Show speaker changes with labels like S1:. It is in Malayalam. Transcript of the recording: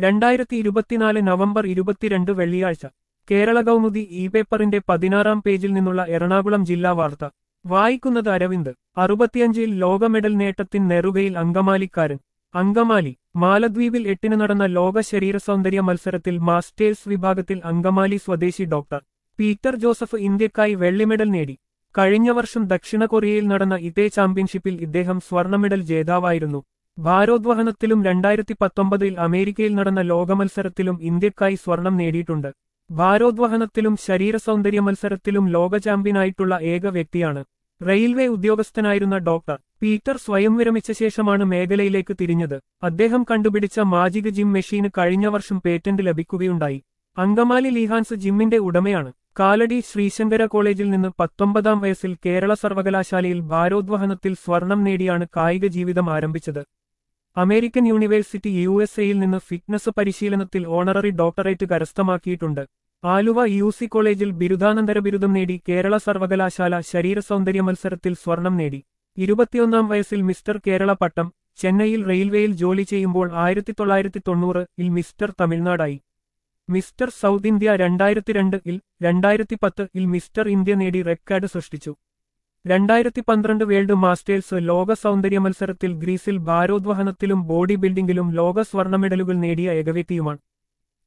S1: രണ്ടായിരത്തി ഇരുപത്തിനാല് നവംബർ ഇരുപത്തിരണ്ട് വെള്ളിയാഴ്ച കേരള കൗമുദി ഇ പേപ്പറിന്റെ പതിനാറാം പേജിൽ നിന്നുള്ള എറണാകുളം ജില്ലാ വാർത്ത വായിക്കുന്നത് അരവിന്ദ് അറുപത്തിയഞ്ചിൽ ലോക മെഡൽ നേട്ടത്തിൻ നെറുകയിൽ അങ്കമാലിക്കാരൻ അങ്കമാലി മാലദ്വീപിൽ എട്ടിന് നടന്ന ലോക ശരീര സൗന്ദര്യ മത്സരത്തിൽ മാസ്റ്റേഴ്സ് വിഭാഗത്തിൽ അങ്കമാലി സ്വദേശി ഡോക്ടർ പീറ്റർ ജോസഫ് ഇന്ത്യക്കായി വെള്ളി മെഡൽ നേടി കഴിഞ്ഞ വർഷം ദക്ഷിണ കൊറിയയിൽ നടന്ന ഇതേ ചാമ്പ്യൻഷിപ്പിൽ ഇദ്ദേഹം സ്വർണ്ണ മെഡൽ ജേതാവായിരുന്നു ഭാരോദ്വഹനത്തിലും രണ്ടായിരത്തി പത്തൊമ്പതിൽ അമേരിക്കയിൽ നടന്ന ലോകമത്സരത്തിലും ഇന്ത്യക്കായി സ്വർണം നേടിയിട്ടുണ്ട് ഭാരോദ്വഹനത്തിലും ശരീര സൗന്ദര്യ മത്സരത്തിലും ലോക ചാമ്പ്യനായിട്ടുള്ള ഏക വ്യക്തിയാണ് റെയിൽവേ ഉദ്യോഗസ്ഥനായിരുന്ന ഡോക്ടർ പീറ്റർ സ്വയം വിരമിച്ച ശേഷമാണ് മേഖലയിലേക്ക് തിരിഞ്ഞത് അദ്ദേഹം കണ്ടുപിടിച്ച മാജിക് ജിം മെഷീന് കഴിഞ്ഞ വർഷം പേറ്റന്റ് ലഭിക്കുകയുണ്ടായി അങ്കമാലി ലീഹാൻസ് ജിമ്മിന്റെ ഉടമയാണ് കാലടി ശ്രീശങ്കര കോളേജിൽ നിന്ന് പത്തൊമ്പതാം വയസ്സിൽ കേരള സർവകലാശാലയിൽ ഭാരോദ്വഹനത്തിൽ സ്വർണം നേടിയാണ് കായിക ജീവിതം ആരംഭിച്ചത് അമേരിക്കൻ യൂണിവേഴ്സിറ്റി യു എസ് എയിൽ നിന്ന് ഫിറ്റ്നസ് പരിശീലനത്തിൽ ഓണററി ഡോക്ടറേറ്റ് കരസ്ഥമാക്കിയിട്ടുണ്ട് ആലുവ യു സി കോളേജിൽ ബിരുദാനന്തര ബിരുദം നേടി കേരള സർവകലാശാല ശരീര സൗന്ദര്യ മത്സരത്തിൽ സ്വർണം നേടി ഇരുപത്തിയൊന്നാം വയസ്സിൽ മിസ്റ്റർ കേരള പട്ടം ചെന്നൈയിൽ റെയിൽവേയിൽ ജോലി ചെയ്യുമ്പോൾ ആയിരത്തി തൊള്ളായിരത്തി തൊണ്ണൂറ് ഇൽ മിസ്റ്റർ തമിഴ്നാടായി മിസ്റ്റർ സൗത്ത് ഇന്ത്യ രണ്ടായിരത്തി രണ്ട് ഇൽ രണ്ടായിരത്തി പത്ത് ഇൽ മിസ്റ്റർ ഇന്ത്യ നേടി റെക്കോർഡ് സൃഷ്ടിച്ചു രണ്ടായിരത്തി പന്ത്രണ്ട് വേൾഡ് മാസ്റ്റേഴ്സ് ലോക സൗന്ദര്യ മത്സരത്തിൽ ഗ്രീസിൽ ഭാരോദ്വഹനത്തിലും ബോഡി ബിൽഡിംഗിലും ലോക സ്വർണ്ണ മെഡലുകൾ നേടിയ ഏകവ്യക്തിയുമാണ്